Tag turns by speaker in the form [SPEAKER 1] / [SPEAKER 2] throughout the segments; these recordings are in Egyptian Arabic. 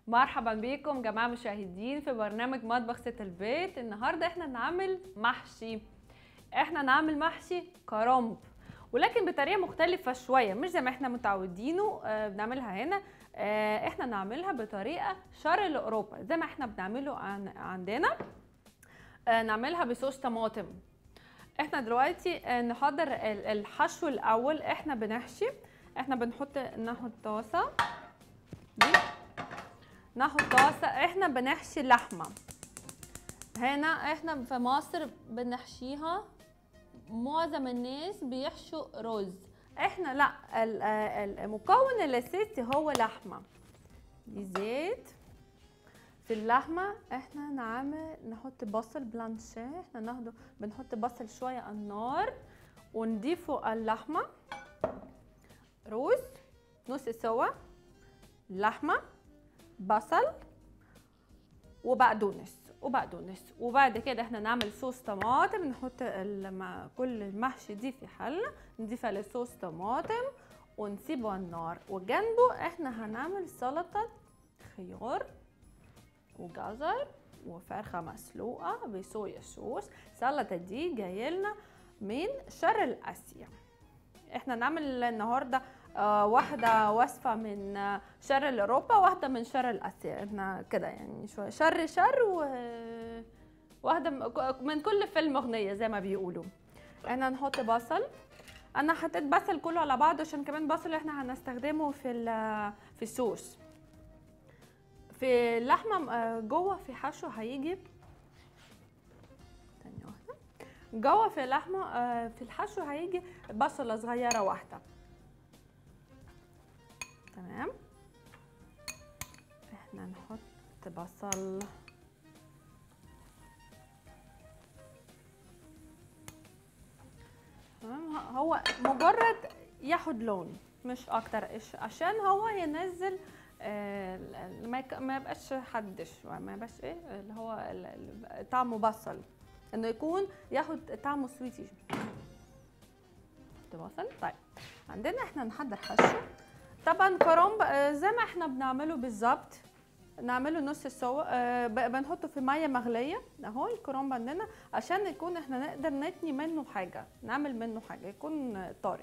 [SPEAKER 1] مرحبا بكم جماعة مشاهدين في برنامج مطبخ ست البيت النهاردة احنا نعمل محشي احنا نعمل محشي كرنب ولكن بطريقة مختلفة شوية مش زي ما احنا متعودينه آه، بنعملها هنا آه، احنا نعملها بطريقة شرق اوروبا زي ما احنا بنعمله عن- عندنا آه، نعملها بصوص طماطم احنا دلوقتي آه، نحضر ال- الحشو الاول احنا بنحشي احنا بنحط ناخد طاسة دي ناخد طاسة احنا بنحشي لحمة هنا احنا في مصر بنحشيها معظم الناس بيحشوا رز احنا لا ال- آه، المكون الاساسي هو لحمة دي زيت في اللحمة احنا نعمل نحط بصل بلانشيه احنا ناخده بنحط بصل شوية على النار ونضيفه على اللحمة رز نص سوا لحمة بصل وبقدونس وبقدونس وبعد كده احنا نعمل صوص طماطم نحط ال- مع كل المحشي دي في حله نضيف عليه صوص طماطم ونسيبه على النار وجنبه احنا هنعمل سلطه خيار وجزر وفرخه مسلوقه بصويا صوص السلطه دي جايه لنا من شرق اسيا احنا نعمل النهارده آه، واحدة وصفة من آه، شرق أوروبا واحدة من شرق آسيا احنا كده يعني شوية شر شر و واحدة م- من كل فيلم أغنية زي ما بيقولوا احنا نحط بصل أنا حطيت بصل كله على بعضه عشان كمان بصل احنا هنستخدمه في ال- في الصوص في اللحمة آه، جوه في حشو هيجي ثانية واحدة جوه في اللحمة آه، في الحشو هيجي بصلة صغيرة واحدة تمام احنا نحط بصل تمام هو مجرد ياخد لون مش اكتر إيش- عشان هو ينزل آه، ال- ما يك- ما يبقاش حدش ما يبقاش ايه اللي هو ال- ال- طعمه بصل انه يكون ياخد طعمه سويتي بصل طيب عندنا احنا نحضر حشو طبعا كرنب آه، زي ما احنا بنعمله بالظبط نعمله نص سوا آه، ب- بنحطه في ميه مغليه اهو الكرنب عندنا عشان يكون احنا نقدر نتني منه حاجه نعمل منه حاجه يكون آه، طري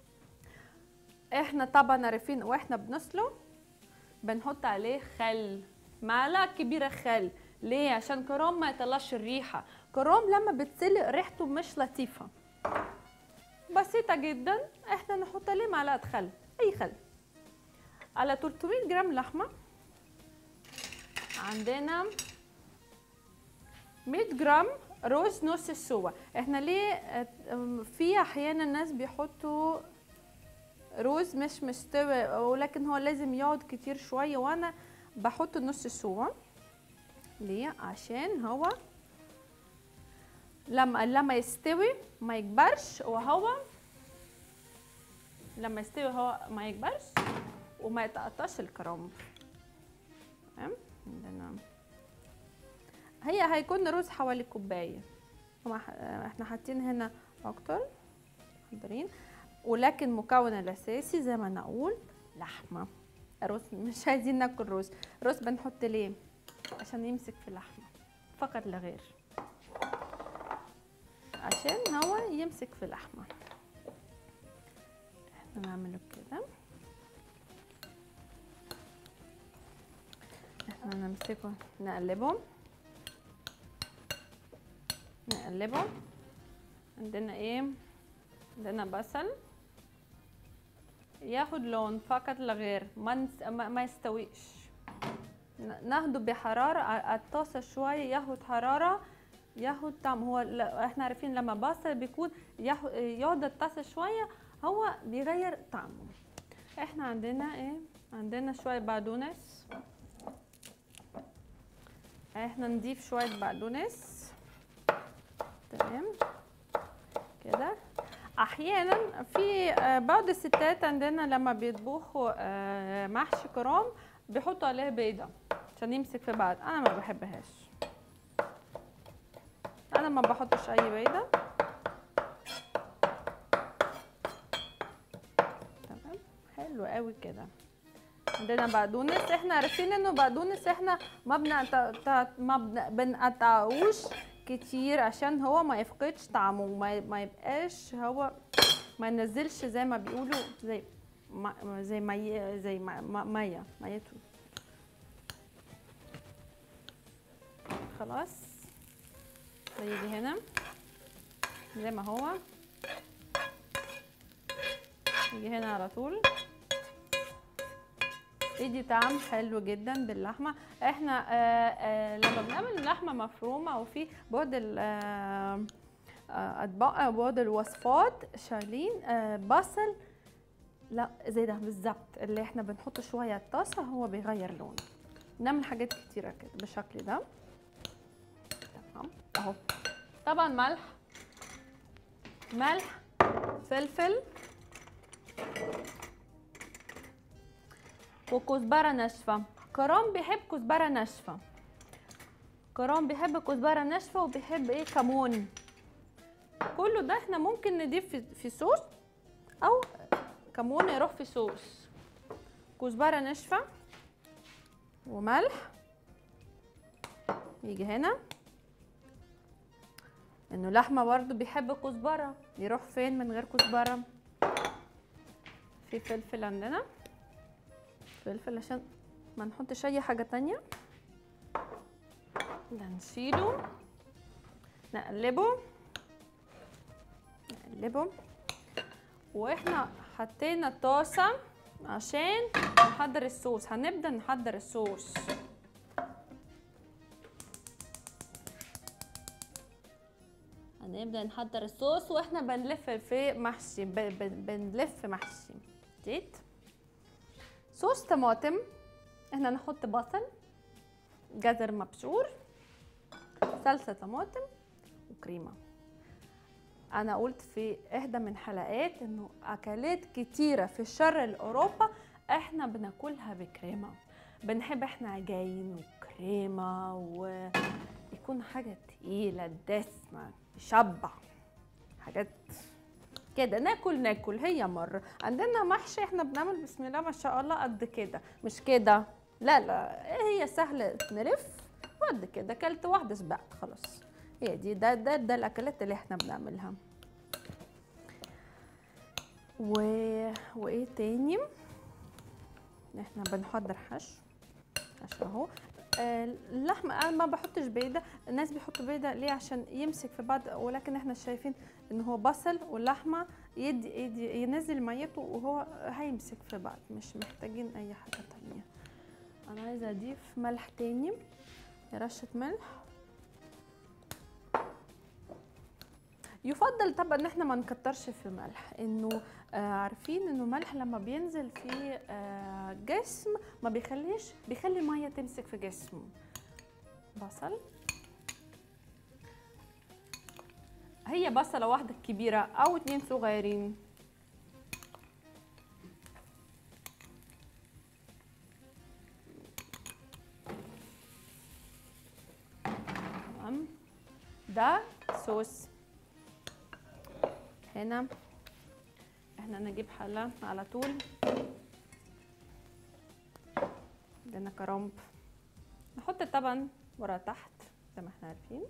[SPEAKER 1] احنا طبعا عارفين واحنا بنسلق بنحط عليه خل معلقه كبيره خل ليه عشان كرنب ما يطلعش الريحه كرنب لما بتسلق ريحته مش لطيفه بسيطه جدا احنا نحط عليه معلقه خل اي خل على 300 جرام لحمه عندنا 100 جرام رز نص سوا احنا ليه اه، ام، في احيانا الناس بيحطوا رز مش مستوي ولكن هو لازم يقعد كتير شويه وانا بحط نص سوا ليه عشان هو لما لما يستوي ما يكبرش وهو لما يستوي هو ما يكبرش وما يتقطعش الكرنب تمام عندنا هي هيكون رز حوالي كوبايه هما ح- احنا حاطين هنا اكتر حاضرين ولكن مكون الاساسي زي ما انا قلت لحمه رز مش عايزين ناكل رز رز بنحط ليه عشان يمسك في اللحمه فقط لا غير عشان هو يمسك في اللحمه احنا نعمله كده احنا نمسكه نقلبه نقلبه عندنا ايه عندنا بصل ياخد لون فقط لا غير ما, نس... ما ما يستويش ن- ناخده بحرارة ع- على الطاسة شوية ياخد حرارة ياخد طعم هو ل... احنا عارفين لما بصل بيكون ياخد يقعد الطاسة شوية هو بيغير طعمه احنا عندنا ايه عندنا شوية بقدونس احنا نضيف شوية بقدونس تمام كده احيانا في آه، بعض الستات عندنا لما بيطبخوا آه، محشي كرنب بيحطوا عليه بيضه عشان يمسك في بعض انا ما بحبهاش انا ما بحطش اي بيضه تمام حلو قوي كده عندنا بقدونس احنا عارفين انه بقدونس احنا ما بنقطع ما بن- بنقطعوش كتير عشان هو ما يفقدش طعمه وما ما يبقاش هو ما ينزلش زي ما بيقولوا زي ما زي مي زي ما- ما- ميه ميته خلاص هيجي هنا زي ما هو يجي هنا على طول يدي طعم حلو جدا باللحمه احنا آه آه لما بنعمل اللحمه مفرومه او في بعض ال- آه، آه، اطباق او بعض الوصفات شايلين آه بصل لا زي ده بالظبط اللي احنا بنحط شويه على الطاسه هو بيغير لونه نعمل حاجات كتيره كده بالشكل ده تمام اهو طبعا ملح ملح فلفل وكزبرة ناشفة كرام بيحب كزبرة ناشفة كرام بيحب كزبرة ناشفة وبيحب ايه كمون كله ده احنا ممكن نضيف في, في صوص او كمون يروح في صوص كزبرة ناشفة وملح يجي هنا انه لحمة برضو بيحب كزبرة يروح فين من غير كزبرة في فلفل عندنا فلفل عشان ما نحطش اي حاجة تانية ده نشيله نقلبه نقلبه واحنا حطينا الطاسة عشان نحضر الصوص هنبدأ نحضر الصوص هنبدأ نحضر الصوص واحنا بنلف في محشي ب- ب- بنلف محشي زيت صوص طماطم احنا نحط بصل جزر مبشور صلصة طماطم وكريمة انا قلت في احدى من حلقات انه اكلات كتيرة في الشرق الاوروبا احنا بناكلها بكريمة بنحب احنا عجاين وكريمة ويكون حاجة تقيلة دسمة تشبع حاجات كده ناكل ناكل هي مرة عندنا محشي احنا بنعمل بسم الله ما شاء الله قد كده مش كده لا لا هي سهلة نلف وقد كده كلت واحدة سبقت خلاص هي دي ده ده ده الاكلات اللي احنا بنعملها و... وايه تاني احنا بنحضر حشو حشو اهو آه، اللحمة انا ما بحطش بيضة الناس بيحطوا بيضة ليه عشان يمسك في بعض ولكن احنا شايفين ان هو بصل واللحمة يدي, يدي ينزل ميته وهو هيمسك في بعض مش محتاجين اي حاجة تانية انا عايزة اضيف ملح تاني رشة ملح يفضل طبعا ان احنا ما نكترش في ملح انه آه عارفين انه ملح لما بينزل في آه جسم ما بيخليش بيخلي الميه تمسك في جسمه بصل هي بصله واحده كبيره او اتنين صغيرين تمام ده صوص هنا احنا نجيب حلة على طول عندنا كرنب نحط طبعا ورقة تحت زي ما احنا عارفين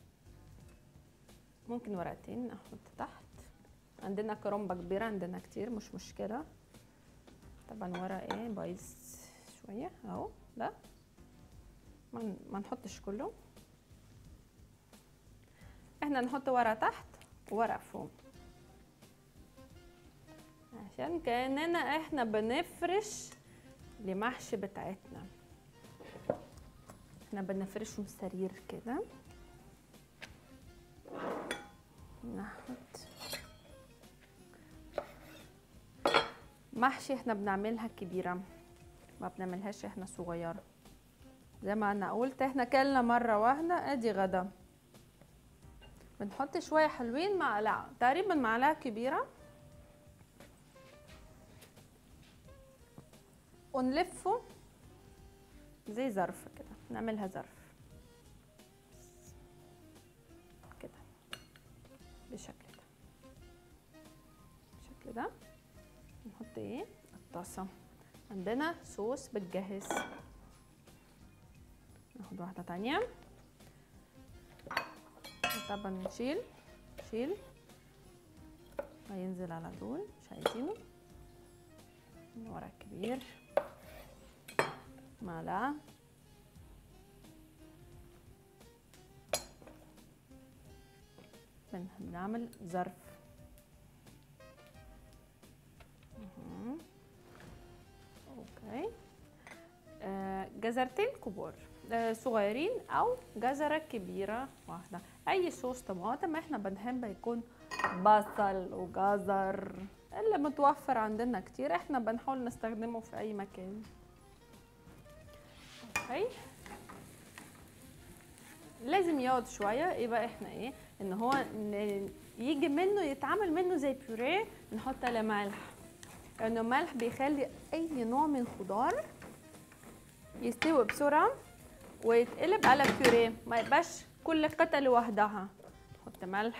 [SPEAKER 1] ممكن ورقتين نحط تحت عندنا كرنبة كبيرة عندنا كتير مش مشكلة طبعا ورق ايه بايظ شوية اهو ده ما ن- ما نحطش كله احنا نحط ورقة تحت وورقة فوق عشان كأننا احنا بنفرش لمحشي بتاعتنا احنا بنفرشه سرير كده نحط محشي احنا بنعملها كبيرة ما بنعملهاش احنا صغيرة زي ما انا قلت احنا كلنا مرة واحدة ادي غدا بنحط شوية حلوين معلقة تقريبا معلقة كبيرة ونلفه زي ظرف كده نعملها ظرف كده بالشكل ده بالشكل ده نحط ايه الطاسه عندنا صوص بتجهز ناخد واحدة تانية طبعا نشيل نشيل هينزل على طول مش عايزينه من ورا الكبير معلقة بن- بنعمل ظرف مهم. اوكي آه، جزرتين كبار آه، صغيرين او جزره كبيره واحده اي صوص طماطم احنا بنحب يكون بصل وجزر اللي متوفر عندنا كتير احنا بنحاول نستخدمه في اي مكان اوكي لازم يقعد شويه يبقى احنا ايه ان هو ن- يجي منه يتعمل منه زي بيوريه نحط عليه ملح لانه الملح بيخلي اي نوع من خضار يستوي بسرعه ويتقلب على بيوريه ما يبقاش كل قطعه لوحدها نحط ملح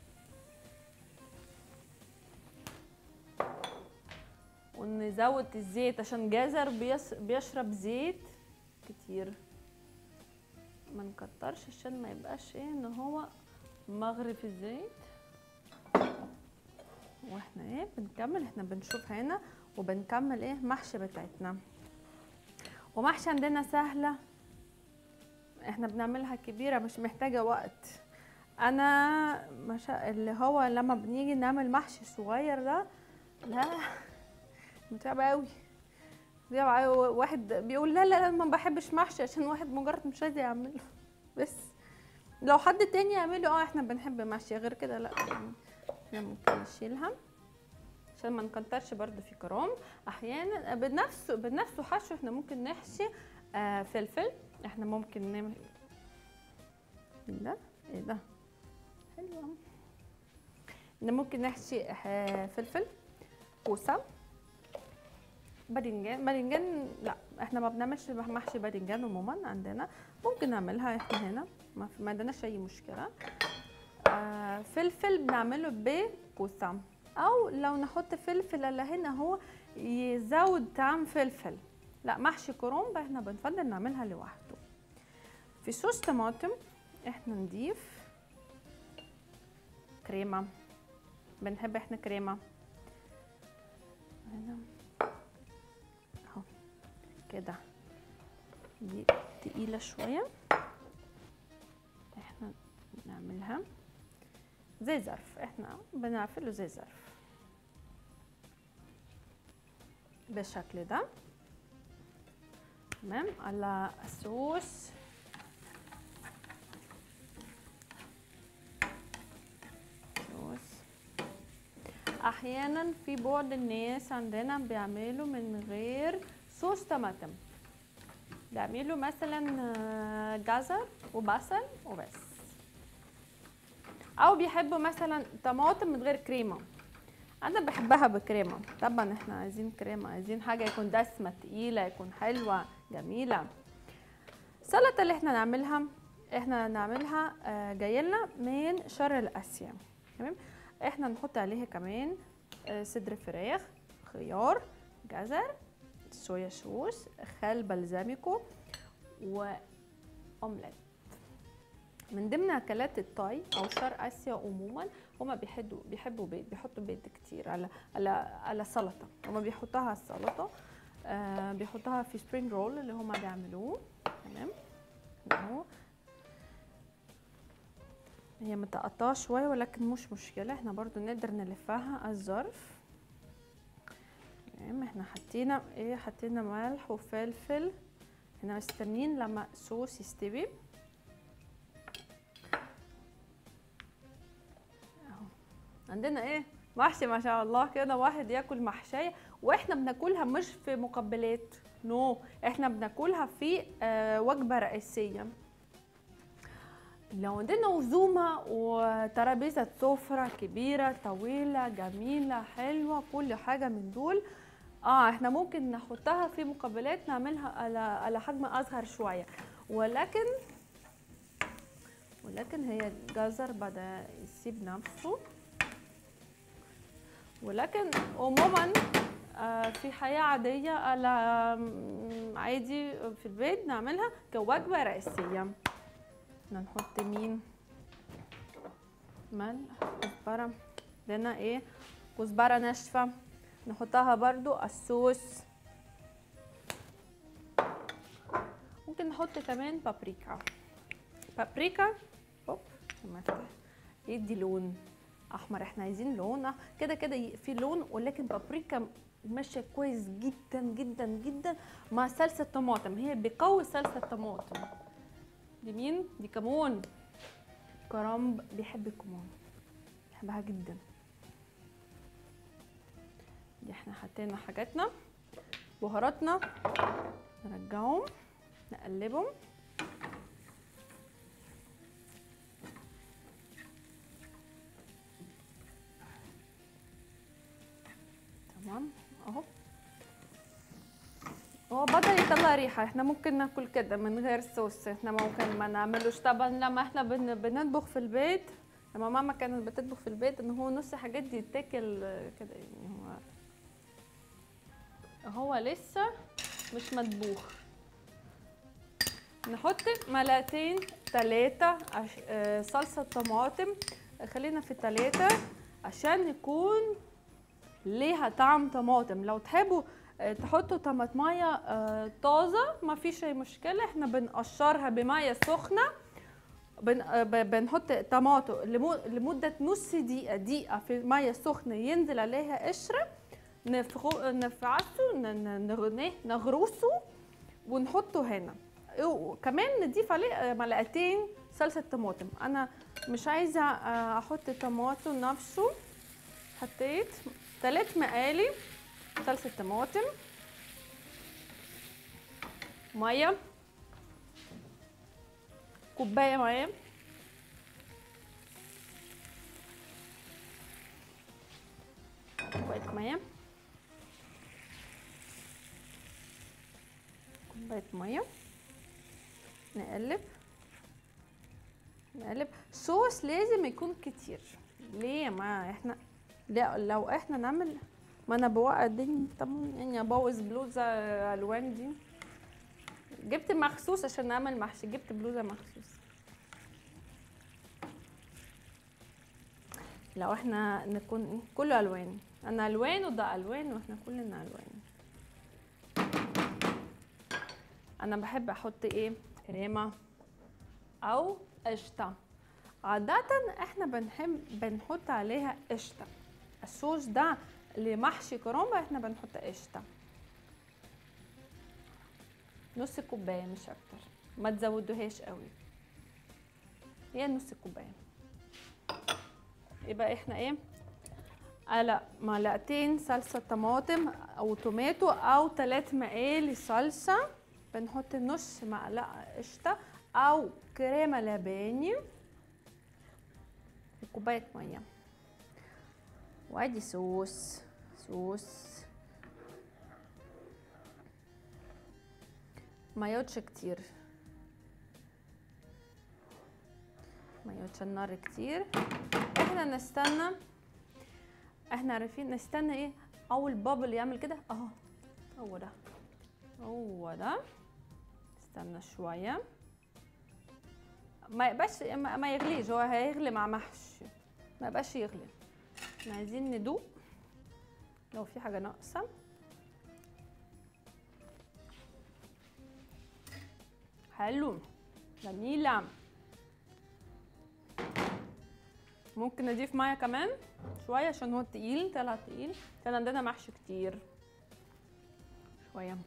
[SPEAKER 1] ونزود الزيت عشان جزر بيس- بيشرب زيت كتير ما نكترش عشان ما يبقاش ايه ان هو مغري في الزيت واحنا ايه بنكمل احنا بنشوف هنا وبنكمل ايه محشي بتاعتنا ومحشي عندنا سهلة احنا بنعملها كبيرة مش محتاجة وقت انا مش اللي هو لما بنيجي نعمل محشي صغير ده لا متعب قوي متعب قوي واحد بيقول لا لا لا ما بحبش محشي عشان واحد مجرد مش عايز يعمله بس لو حد تاني يعمله اه احنا بنحب محشي غير كده لا احنا ممكن نشيلها عشان ما نكترش برضو في كرام احيانا بنفس بنفسه حشو احنا ممكن نحشي آه فلفل احنا ممكن نعمل ده ايه ده حلو أوي. احنا ممكن نحشي آه فلفل كوسه باذنجان باذنجان لا احنا ما بنعملش محشي باذنجان عموما عندنا ممكن نعملها احنا هنا ما, في- ما عندناش اي مشكله آه فلفل بنعمله بكوسه او لو نحط فلفل اللي هنا هو يزود طعم فلفل لا محشي كرنب احنا بنفضل نعملها لوحده في صوص طماطم احنا نضيف كريمه بنحب احنا كريمه هنا اهو كده دي تقيله شويه احنا نعملها زي ظرف احنا بنعمله زي ظرف بالشكل ده تمام على الصوص صوص احيانا في بعض الناس عندنا بيعملوا من غير صوص طماطم بيعملوا مثلا آه، جزر وبصل وبس او بيحبوا مثلا طماطم من غير كريمه انا بحبها بكريمه طبعا احنا عايزين كريمه عايزين حاجه يكون دسمه تقيله يكون حلوه جميله السلطه اللي احنا نعملها احنا نعملها آه، جايلنا من شرق اسيا تمام احنا نحط عليها كمان آه، صدر فراخ خيار جزر صويا صوص خل بلزاميكو واومليت من ضمن اكلات التاي او شرق اسيا عموما هما بيحبوا بيحبوا بيض بيحطوا بيض كتير على على على سلطه هما بيحطوها على السلطه آه بيحطوها في سبرينج رول اللي هما بيعملوه تمام اهو هي متقطعه شويه ولكن مش مشكله احنا برضو نقدر نلفها على الظرف تمام احنا حطينا ايه حطينا ملح وفلفل احنا مستنيين لما الصوص يستوي اهو عندنا ايه محشي ما شاء الله كده واحد ياكل محشية واحنا بناكلها مش في مقبلات نو no. احنا بناكلها في آه وجبة رئيسية لو عندنا عزومة وترابيزة سفرة كبيرة طويلة جميلة حلوة كل حاجة من دول اه احنا ممكن نحطها في مقبلات نعملها على على حجم اصغر شوية ولكن ولكن هي الجزر بدا يسيب نفسه ولكن عموما آه، في حياة عادية على آم، عادي في البيت نعملها كوجبة رئيسية بدنا نحط مين ملح كزبرة بدنا ايه كزبرة ناشفة نحطها برضو على الصوص ممكن نحط كمان بابريكا بابريكا اوب لما أفتح. يدي لون احمر احنا عايزين لون كده كده ي- في لون ولكن بابريكا ماشيه كويس جدا جدا جدا مع صلصه طماطم هي بيقوي صلصه الطماطم دي مين دي كمون كرنب بيحب الكمون بيحبها جدا دي احنا حطينا حاجاتنا بهاراتنا نرجعهم نقلبهم تمام اهو هو بدأ يطلع ريحة احنا ممكن ناكل كده من غير صوص احنا ممكن ما نعملوش طبعا لما احنا بن بنطبخ في البيت لما ماما كانت بتطبخ في البيت ان هو نص حاجات دي يتاكل آه، كده يعني هو هو لسه مش مطبوخ نحط معلقتين ثلاثة صلصة طماطم خلينا في ثلاثة عشان يكون ليها طعم طماطم لو تحبوا آه، تحطوا طماطمايه آه، طازه ما فيش اي مشكله احنا بنقشرها بميه سخنه بن آه، ب- بنحط طماطم لمو- لمده نص دقيقه دقيقه في ميه سخنه ينزل عليها قشره نفغو- نفعصه ن- ن- نغنيه نغرسه ونحطه هنا وكمان نضيف عليه آه، معلقتين صلصه طماطم انا مش عايزه آه، احط طماطم نفسه حطيت ثلاث مقالي صلصة طماطم مية كوباية مية كوباية مية كوباية مية نقلب نقلب صوص لازم يكون كتير ليه ما احنا لا لو احنا نعمل ما انا بوقع الدنيا طب يعني ابوظ بلوزه الوان دي جبت مخصوص عشان نعمل محشي جبت بلوزه مخصوص لو احنا نكون ايه كله الوان انا الوان وده الوان واحنا كلنا الوان انا بحب احط ايه كريمه او قشطه عادة احنا بنحب بنحط عليها قشطة الصوص ده لمحشي كرنب احنا بنحط قشطة نص كوباية مش اكتر ما تزودوهاش قوي هي نص كوباية يبقى احنا ايه على معلقتين صلصة طماطم او توماتو او ثلاث مقالي صلصة بنحط نص معلقة قشطة او كريمة لباني وكوباية مية وادي صوص صوص ما يقعدش كتير ما يقعدش النار كتير احنا نستنى احنا عارفين نستنى ايه اول بابل يعمل كده اهو هو ده هو ده استنى شويه ما يبقاش ما ما يغليش هو هيغلي مع محشي ما يبقاش يغلي احنا عايزين ندوق لو في حاجه ناقصه حلو جميله ممكن نضيف ميه كمان شويه عشان هو تقيل طلع تقيل كان عندنا محشي كتير شويه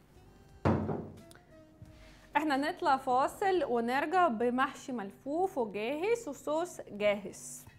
[SPEAKER 1] احنا نطلع فاصل ونرجع بمحشي ملفوف وجاهز وصوص جاهز